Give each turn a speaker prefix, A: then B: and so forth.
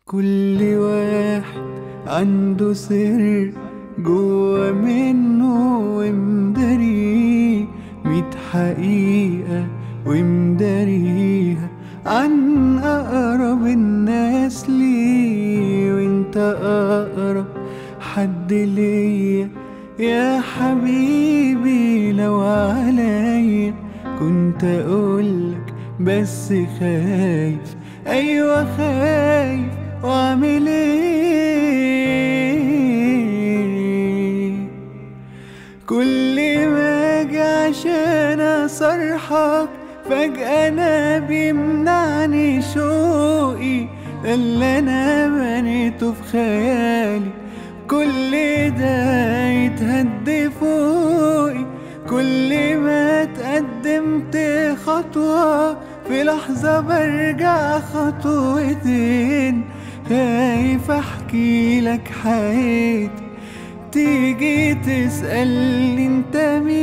A: كل واحد عنده سر جوا منه ومداريه ميت حقيقة ومداريها عن أقرب الناس ليه وانت أقرب حد ليا يا حبيبي لو عليا كنت أقولك بس خايف أيوة خايف وأعمل إيه كل ما أجي عشان أصرحك فجأة أنا بيمنعني شوقي ده اللي أنا بنيته في خيالي كل ده يتهد فوقي كل ما تقدمت خطوة في لحظة برجع خطوتين خايف احكي لك حياتي تيجي تسألني انت مين